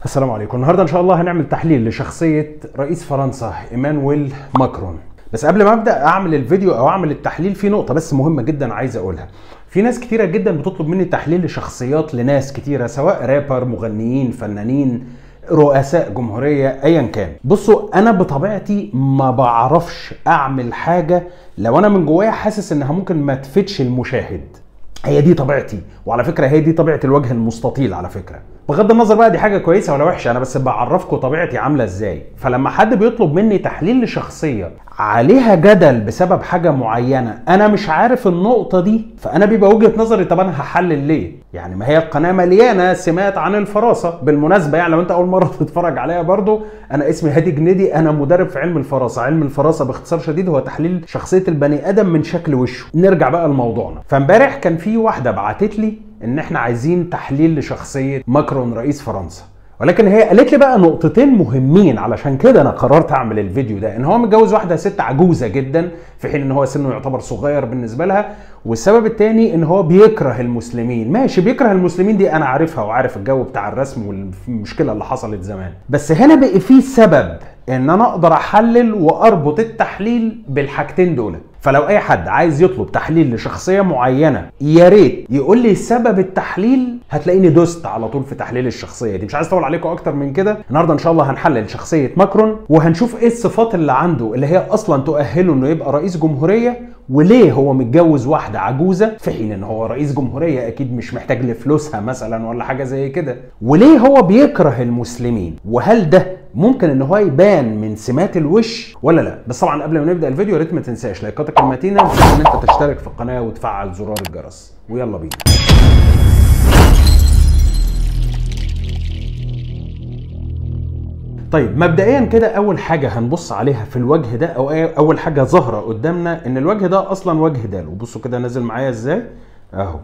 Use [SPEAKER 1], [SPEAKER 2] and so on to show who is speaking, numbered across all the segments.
[SPEAKER 1] السلام عليكم النهارده ان شاء الله هنعمل تحليل لشخصيه رئيس فرنسا ايمانويل ماكرون بس قبل ما ابدا اعمل الفيديو او اعمل التحليل في نقطه بس مهمه جدا عايز اقولها في ناس كتيره جدا بتطلب مني تحليل لشخصيات لناس كتيره سواء رابر مغنيين فنانين رؤساء جمهوريه ايا كان بصوا انا بطبيعتي ما بعرفش اعمل حاجه لو انا من جوايا حاسس انها ممكن ما تفيدش المشاهد هي دي طبيعتي وعلى فكره هي دي طبيعه الوجه المستطيل على فكره بغض النظر بقى دي حاجه كويسه ولا وحشه انا بس بعرفكم طبيعتي عامله ازاي فلما حد بيطلب مني تحليل لشخصيه عليها جدل بسبب حاجه معينه انا مش عارف النقطه دي فانا بيبقى وجهه نظري طب انا هحلل ليه يعني ما هي القناه مليانه سمات عن الفراسه بالمناسبه يعني لو انت اول مره تتفرج عليها برضو انا اسمي هادي جنيدي انا مدرب في علم الفراسه علم الفراسه باختصار شديد هو تحليل شخصيه البني ادم من شكل وشه نرجع بقى لموضوعنا فامبارح كان في واحده بعتت لي ان احنا عايزين تحليل لشخصيه ماكرون رئيس فرنسا ولكن هي قالت لي بقى نقطتين مهمين علشان كده انا قررت اعمل الفيديو ده ان هو متجوز واحده ست عجوزه جدا في حين ان هو سنه يعتبر صغير بالنسبه لها والسبب الثاني ان هو بيكره المسلمين ماشي بيكره المسلمين دي انا عارفها وعارف الجو بتاع الرسم والمشكله اللي حصلت زمان بس هنا بقى في سبب ان انا اقدر احلل واربط التحليل بالحاجتين دول فلو اي حد عايز يطلب تحليل لشخصيه معينه يا ريت يقول لي سبب التحليل هتلاقيني دوست على طول في تحليل الشخصيه دي مش عايز اطول عليكم اكتر من كده النهارده ان شاء الله هنحلل شخصيه ماكرون وهنشوف ايه الصفات اللي عنده اللي هي اصلا تؤهله انه يبقى رئيس جمهوريه وليه هو متجوز واحده عجوزه في حين ان هو رئيس جمهوريه اكيد مش محتاج لفلوسها مثلا ولا حاجه زي كده وليه هو بيكره المسلمين وهل ده ممكن ان هو يبان من سمات الوش ولا لا بس طبعا قبل ما نبدا الفيديو يا ريت ما تنساش لايكاتك المتينه وان انت تشترك في القناه وتفعل زرار الجرس ويلا بينا طيب مبدئيا كده اول حاجه هنبص عليها في الوجه ده او اول حاجه ظاهره قدامنا ان الوجه ده اصلا وجه دالو بصوا كده نازل معايا ازاي اهو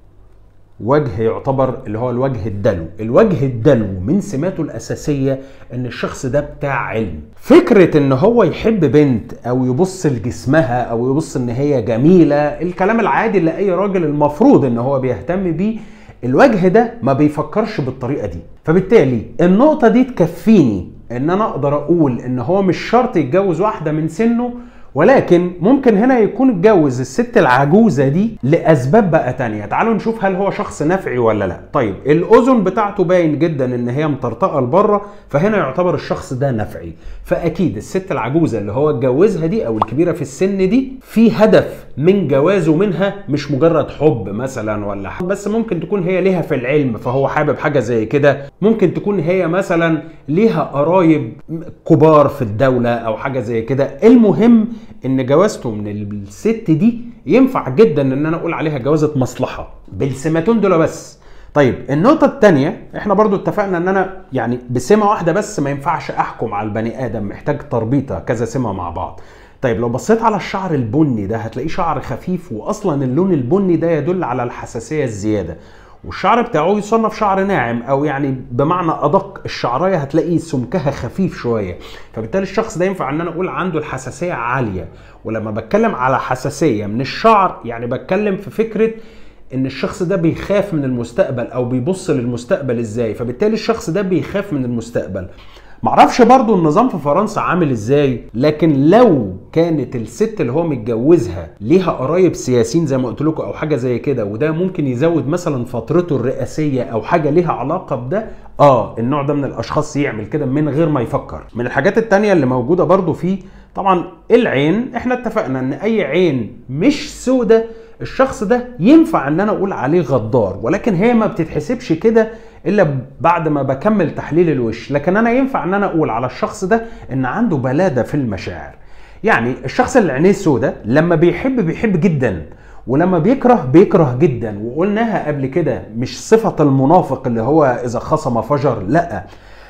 [SPEAKER 1] وجه يعتبر اللي هو الوجه الدلو الوجه الدلو من سماته الأساسية ان الشخص ده بتاع علم فكرة ان هو يحب بنت او يبص لجسمها او يبص ان هي جميلة الكلام العادي اللي اي راجل المفروض ان هو بيهتم بيه الوجه ده ما بيفكرش بالطريقة دي فبالتالي النقطة دي تكفيني ان انا اقدر اقول ان هو مش شرط يتجوز واحدة من سنه ولكن ممكن هنا يكون اتجوز الست العجوزه دي لاسباب بقى تانية تعالوا نشوف هل هو شخص نفعي ولا لا طيب الاذن بتاعته باين جدا ان هي مطرطقه لبره فهنا يعتبر الشخص ده نفعي فاكيد الست العجوزه اللي هو اتجوزها دي او الكبيره في السن دي في هدف من جوازه منها مش مجرد حب مثلا ولا حب بس ممكن تكون هي ليها في العلم فهو حابب حاجه زي كده ممكن تكون هي مثلا ليها قرايب كبار في الدوله او حاجه زي كده المهم ان جوازته من الست دي ينفع جدا ان انا اقول عليها جوازه مصلحه بالسمتين دول بس طيب النقطة الثانية احنا برضو اتفقنا ان انا يعني بسمة واحدة بس ما ينفعش احكم على البني ادم محتاج تربيطة كذا سمة مع بعض طيب لو بصيت على الشعر البني ده هتلاقيه شعر خفيف واصلا اللون البني ده يدل على الحساسية الزيادة والشعر بتاعه يصنف شعر ناعم او يعني بمعنى ادق الشعرايه هتلاقي سمكها خفيف شويه فبالتالي الشخص ده ينفع ان انا اقول عنده الحساسيه عاليه ولما بتكلم على حساسيه من الشعر يعني بتكلم في فكره ان الشخص ده بيخاف من المستقبل او بيبص للمستقبل ازاي فبالتالي الشخص ده بيخاف من المستقبل معرفش برضو النظام في فرنسا عامل ازاي لكن لو كانت الست اللي هو متجوزها ليها قرايب سياسيين زي ما قلت لكم او حاجه زي كده وده ممكن يزود مثلا فترته الرئاسيه او حاجه ليها علاقه بده اه النوع ده من الاشخاص يعمل كده من غير ما يفكر من الحاجات التانية اللي موجوده برضو فيه طبعا العين احنا اتفقنا ان اي عين مش سودة الشخص ده ينفع ان انا اقول عليه غدار ولكن هي ما بتتحسبش كده الا بعد ما بكمل تحليل الوش لكن انا ينفع ان انا اقول على الشخص ده ان عنده بلاده في المشاعر يعني الشخص اللي عينيه سودة لما بيحب بيحب جدا ولما بيكره بيكره جدا وقلناها قبل كده مش صفة المنافق اللي هو إذا خصم فجر لأ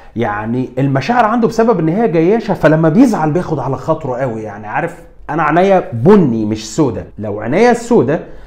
[SPEAKER 1] يعني المشاعر عنده بسبب ان هي جياشة فلما بيزعل بياخد على خاطره قوي يعني عارف انا عينيا بني مش سودة لو عينيا السودة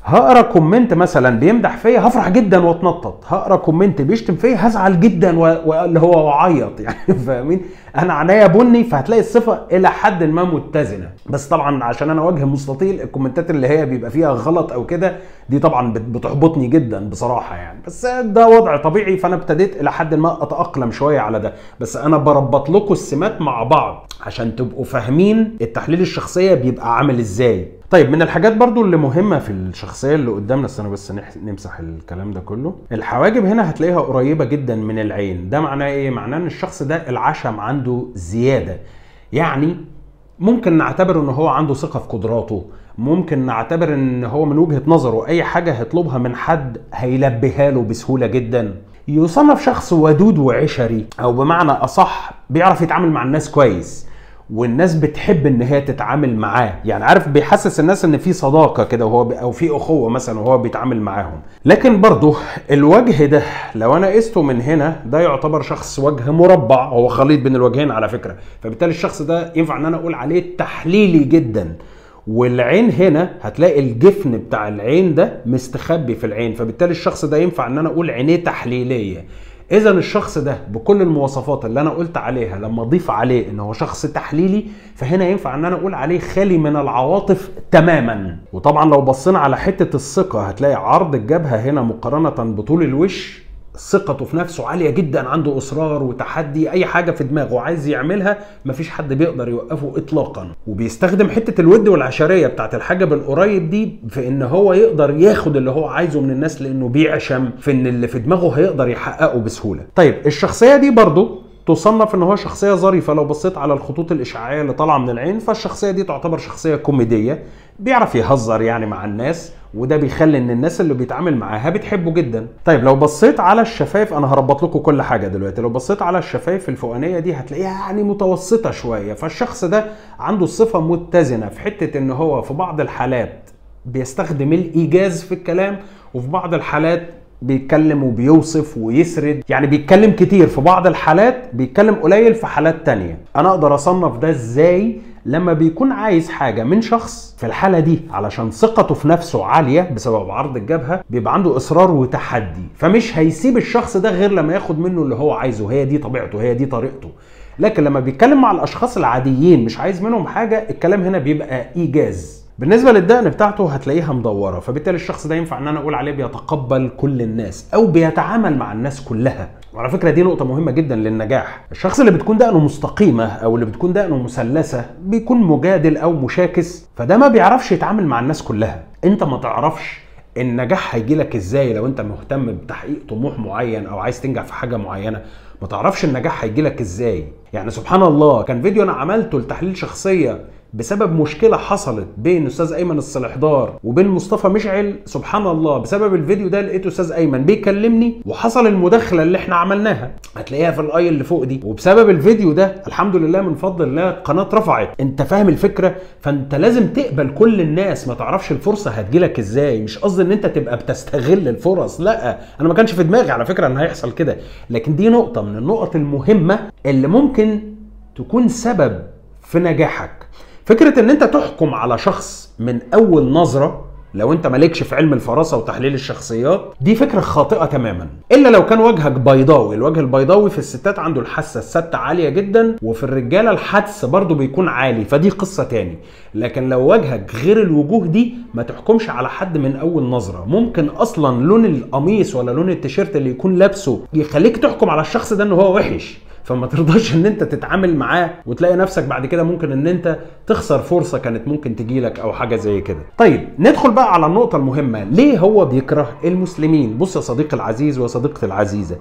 [SPEAKER 1] هقرا كومنت مثلا بيمدح فيا هفرح جدا واتنطط هقرا كومنت بيشتم فيا هزعل جدا واللي هو واعيط يعني فاهمين انا عينيا بني فهتلاقي الصفه الى حد ما متزنه بس طبعا عشان انا وجه مستطيل الكومنتات اللي هي بيبقى فيها غلط او كده دي طبعا بتحبطني جدا بصراحه يعني بس ده وضع طبيعي فانا ابتديت الى حد ما اتاقلم شويه على ده بس انا بربط لكم السمات مع بعض عشان تبقوا فاهمين التحليل الشخصيه بيبقى عامل ازاي طيب من الحاجات برضو اللي مهمه في الشخصيه اللي قدامنا استنى بس نمسح الكلام ده كله الحواجب هنا هتلاقيها قريبه جدا من العين ده معناه ايه معناه ان الشخص ده العشم عنده زياده يعني ممكن نعتبر ان هو عنده ثقه في قدراته ممكن نعتبر ان هو من وجهه نظره اي حاجه هيطلبها من حد هيلبيها له بسهوله جدا يصنف شخص ودود وعشري او بمعنى اصح بيعرف يتعامل مع الناس كويس والناس بتحب ان هي تتعامل معاه يعني عارف بيحسس الناس ان في صداقه كده وهو او في اخوه مثلا وهو بيتعامل معاهم لكن برضه الوجه ده لو انا قسته من هنا ده يعتبر شخص وجه مربع هو خليط بين الوجهين على فكره فبالتالي الشخص ده ينفع ان انا اقول عليه تحليلي جدا والعين هنا هتلاقي الجفن بتاع العين ده مستخبي في العين فبالتالي الشخص ده ينفع ان انا اقول عينيه تحليليه اذا الشخص ده بكل المواصفات اللي انا قلت عليها لما اضيف عليه ان هو شخص تحليلي فهنا ينفع ان انا اقول عليه خالي من العواطف تماما وطبعا لو بصينا على حته الثقه هتلاقي عرض الجبهه هنا مقارنه بطول الوش ثقته في نفسه عالية جدا عنده إصرار وتحدي أي حاجة في دماغه عايز يعملها مفيش حد بيقدر يوقفه إطلاقا وبيستخدم حتة الود والعشرية بتاعت الحاجب القريب دي في إن هو يقدر ياخد اللي هو عايزه من الناس لأنه بيعشم في إن اللي في دماغه هيقدر يحققه بسهولة طيب الشخصية دي برضو تصنف ان هو شخصيه ظريفه لو بصيت على الخطوط الاشعاعيه اللي طالعه من العين فالشخصيه دي تعتبر شخصيه كوميديه بيعرف يهزر يعني مع الناس وده بيخلي ان الناس اللي بيتعامل معاها بتحبه جدا طيب لو بصيت على الشفايف انا هربط لكم كل حاجه دلوقتي لو بصيت على الشفايف الفوقانيه دي هتلاقيها يعني متوسطه شويه فالشخص ده عنده الصفه متزنه في حته ان هو في بعض الحالات بيستخدم الايجاز في الكلام وفي بعض الحالات بيتكلم وبيوصف ويسرد يعني بيتكلم كتير في بعض الحالات بيتكلم قليل في حالات تانية انا اقدر اصنف ده ازاي لما بيكون عايز حاجة من شخص في الحالة دي علشان ثقته في نفسه عالية بسبب عرض الجبهة بيبقى عنده إصرار وتحدي فمش هيسيب الشخص ده غير لما ياخد منه اللي هو عايزه هي دي طبيعته هي دي طريقته لكن لما بيتكلم مع الأشخاص العاديين مش عايز منهم حاجة الكلام هنا بيبقى إيجاز بالنسبه للدقن بتاعته هتلاقيها مدوره فبالتالي الشخص ده ينفع ان انا اقول عليه بيتقبل كل الناس او بيتعامل مع الناس كلها وعلى فكره دي نقطه مهمه جدا للنجاح الشخص اللي بتكون دقنه مستقيمه او اللي بتكون دقنه مثلثه بيكون مجادل او مشاكس فده ما بيعرفش يتعامل مع الناس كلها انت ما تعرفش النجاح هيجي لك ازاي لو انت مهتم بتحقيق طموح معين او عايز تنجح في حاجه معينه ما تعرفش النجاح هيجي لك ازاي يعني سبحان الله كان فيديو انا عملته لتحليل شخصيه بسبب مشكله حصلت بين استاذ ايمن الصلحدار وبين مصطفى مشعل سبحان الله بسبب الفيديو ده لقيت استاذ ايمن بيكلمني وحصل المداخله اللي احنا عملناها هتلاقيها في الاي اللي فوق دي وبسبب الفيديو ده الحمد لله من فضل الله القناه اترفعت انت فاهم الفكره فانت لازم تقبل كل الناس ما تعرفش الفرصه هتجيلك ازاي مش قصدي ان انت تبقى بتستغل الفرص لا انا ما كانش في دماغي على فكره ان هيحصل كده لكن دي نقطه من النقط المهمه اللي ممكن تكون سبب في نجاحك فكره ان انت تحكم على شخص من اول نظره لو انت مالكش في علم الفراسه وتحليل الشخصيات دي فكره خاطئه تماما الا لو كان وجهك بيضاوي الوجه البيضاوي في الستات عنده الحاسه الثابته عاليه جدا وفي الرجاله الحدس برضه بيكون عالي فدي قصه تاني لكن لو وجهك غير الوجوه دي ما تحكمش على حد من اول نظره ممكن اصلا لون القميص ولا لون التيشيرت اللي يكون لابسه يخليك تحكم على الشخص ده ان هو وحش فما ترضاش ان انت تتعامل معاه وتلاقي نفسك بعد كده ممكن ان انت تخسر فرصه كانت ممكن تجيلك او حاجه زي كده طيب ندخل بقى على النقطه المهمه ليه هو بيكره المسلمين بص يا صديقي العزيز وصديقتي العزيزه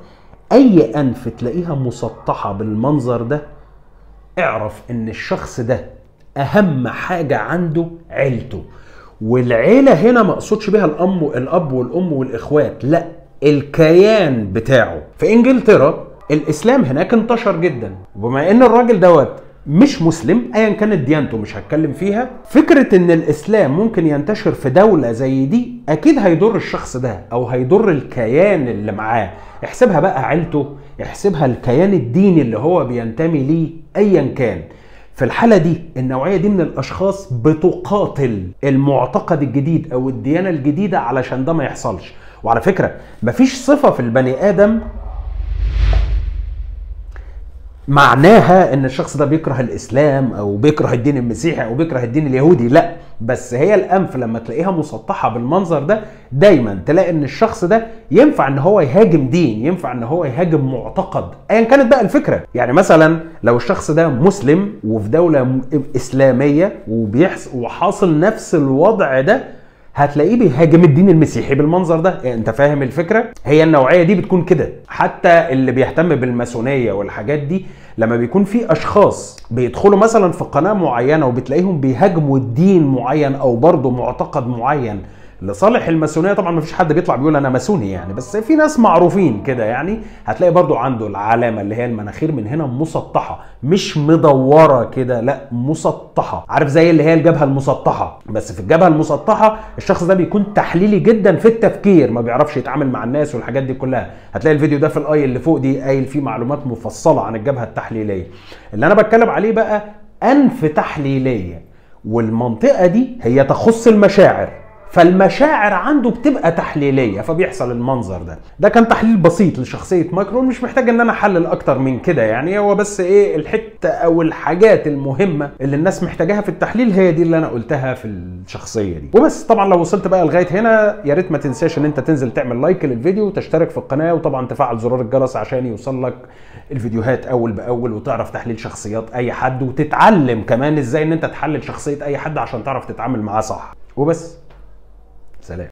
[SPEAKER 1] اي انف تلاقيها مسطحه بالمنظر ده اعرف ان الشخص ده اهم حاجه عنده عيلته والعيله هنا ما اقصدش بيها الام الاب والام والاخوات لا الكيان بتاعه في انجلترا الاسلام هناك انتشر جدا وبما ان الراجل دوت مش مسلم ايا كانت ديانته مش هتكلم فيها فكره ان الاسلام ممكن ينتشر في دوله زي دي اكيد هيضر الشخص ده او هيضر الكيان اللي معاه احسبها بقى عيلته احسبها الكيان الديني اللي هو بينتمي ليه ايا كان في الحالة دي النوعية دي من الأشخاص بتقاتل المعتقد الجديد أو الديانة الجديدة علشان ده ما يحصلش وعلى فكرة مفيش صفة في البني آدم معناها ان الشخص ده بيكره الاسلام او بيكره الدين المسيحي او بيكره الدين اليهودي لا بس هي الانف لما تلاقيها مسطحه بالمنظر ده دايما تلاقي ان الشخص ده ينفع ان هو يهاجم دين ينفع ان هو يهاجم معتقد ايا كانت بقى الفكره يعني مثلا لو الشخص ده مسلم وفي دوله م- اسلاميه وبيحصل وحاصل نفس الوضع ده هتلاقيه بيهاجم الدين المسيحي بالمنظر ده يعني انت فاهم الفكره هي النوعيه دي بتكون كده حتى اللي بيهتم بالماسونيه والحاجات دي لما بيكون في اشخاص بيدخلوا مثلا في قناه معينه وبتلاقيهم بيهاجموا الدين معين او برضه معتقد معين لصالح الماسونيه طبعا ما فيش حد بيطلع بيقول انا ماسوني يعني بس في ناس معروفين كده يعني هتلاقي برضو عنده العلامه اللي هي المناخير من هنا مسطحه مش مدوره كده لا مسطحه عارف زي اللي هي الجبهه المسطحه بس في الجبهه المسطحه الشخص ده بيكون تحليلي جدا في التفكير ما بيعرفش يتعامل مع الناس والحاجات دي كلها هتلاقي الفيديو ده في الاي اللي فوق دي قايل فيه معلومات مفصله عن الجبهه التحليليه اللي انا بتكلم عليه بقى انف تحليليه والمنطقه دي هي تخص المشاعر فالمشاعر عنده بتبقى تحليليه فبيحصل المنظر ده ده كان تحليل بسيط لشخصيه ماكرون مش محتاج ان انا احلل اكتر من كده يعني هو بس ايه الحته او الحاجات المهمه اللي الناس محتاجاها في التحليل هي دي اللي انا قلتها في الشخصيه دي وبس طبعا لو وصلت بقى لغايه هنا يا ريت ما تنساش ان انت تنزل تعمل لايك للفيديو وتشترك في القناه وطبعا تفعل زرار الجرس عشان يوصل لك الفيديوهات اول باول وتعرف تحليل شخصيات اي حد وتتعلم كمان ازاي ان انت تحلل شخصيه اي حد عشان تعرف تتعامل معاه صح وبس